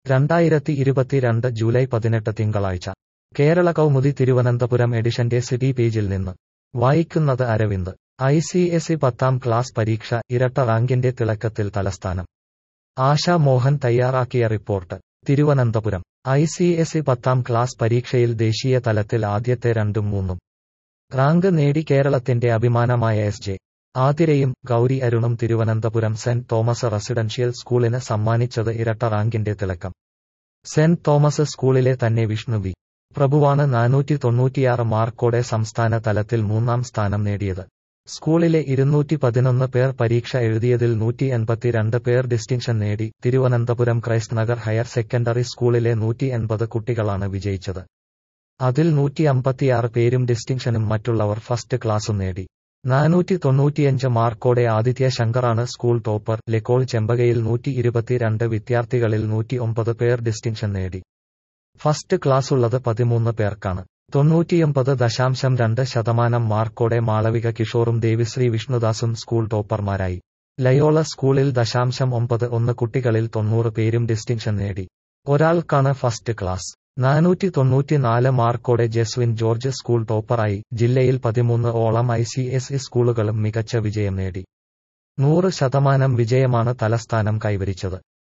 രണ്ടായിരത്തി ഇരുപത്തിരണ്ട് ജൂലൈ പതിനെട്ട് തിങ്കളാഴ്ച കേരള കൗമുദി തിരുവനന്തപുരം എഡിഷന്റെ സിറ്റി പേജിൽ നിന്ന് വായിക്കുന്നത് Aravind I C S E പത്താം ക്ലാസ് പരീക്ഷ ഇരട്ട റാങ്കിന്റെ തിളക്കത്തിൽ തലസ്ഥാനം ആശാ മോഹൻ തയ്യാറാക്കിയ report Thiruvananthapuram I C S E പത്താം ക്ലാസ് പരീക്ഷയിൽ ദേശീയ തലത്തിൽ ആദ്യത്തെ രണ്ടും മൂന്നും റാങ്ക് നേടി കേരളത്തിന്റെ അഭിമാനമായ എസ് ജെ ആതിരയും ഗൗരി അരുണും തിരുവനന്തപുരം സെന്റ് തോമസ് റെസിഡൻഷ്യൽ സ്കൂളിന് സമ്മാനിച്ചത് ഇരട്ട റാങ്കിന്റെ തിളക്കം സെന്റ് തോമസ് സ്കൂളിലെ തന്നെ വിഷ്ണു വി പ്രഭുവാണ് നാനൂറ്റി തൊണ്ണൂറ്റിയാറ് മാർക്കോടെ സംസ്ഥാന തലത്തിൽ മൂന്നാം സ്ഥാനം നേടിയത് സ്കൂളിലെ ഇരുന്നൂറ്റി പതിനൊന്ന് പേർ പരീക്ഷ എഴുതിയതിൽ നൂറ്റി എൺപത്തിരണ്ട് പേർ ഡിസ്റ്റിങ്ഷൻ നേടി Thiruvananthapuram Christ Nagar higher secondary സ്കൂളിലെ നൂറ്റി എൺപത് കുട്ടികളാണ് വിജയിച്ചത് അതിൽ നൂറ്റി അമ്പത്തിയാറ് പേരും ഡിസ്റ്റിങ്ഷനും മറ്റുള്ളവർ ഫസ്റ്റ് ക്ലാസും നേടി നാനൂറ്റി തൊണ്ണൂറ്റിയഞ്ച് മാർക്കോടെ ആദിത്യ ശങ്കറാണ് സ്കൂൾ ടോപ്പർ ലെക്കോൾ ചെമ്പകയിൽ നൂറ്റി ഇരുപത്തിരണ്ട് വിദ്യാർത്ഥികളിൽ നൂറ്റി ഒമ്പത് പേർ ഡിസ്റ്റിങ്ഷൻ നേടി ഫസ്റ്റ് ക്ലാസ്സുള്ളത് പതിമൂന്ന് പേർക്കാണ് തൊണ്ണൂറ്റിയൊമ്പത് ദശാംശം രണ്ട് ശതമാനം മാർക്കോടെ മാളവിക കിഷോറും ദേവിശ്രീ വിഷ്ണുദാസും സ്കൂൾ ടോപ്പർമാരായി ലയോള സ്കൂളിൽ ദശാംശം ഒമ്പത് ഒന്ന് കുട്ടികളിൽ തൊണ്ണൂറ് പേരും ഡിസ്റ്റിങ്ഷൻ നേടി ഒരാൾക്കാണ് ഫസ്റ്റ് ക്ലാസ് നാനൂറ്റി തൊണ്ണൂറ്റിനാല് മാർക്കോടെ ജസ്വിൻ ജോർജ് സ്കൂൾ ടോപ്പറായി ജില്ലയിൽ പതിമൂന്ന് ഓളം ഐ സി എസ് ഇ സ്കൂളുകളും മികച്ച വിജയം നേടി നൂറ് ശതമാനം വിജയമാണ് തലസ്ഥാനം കൈവരിച്ചത്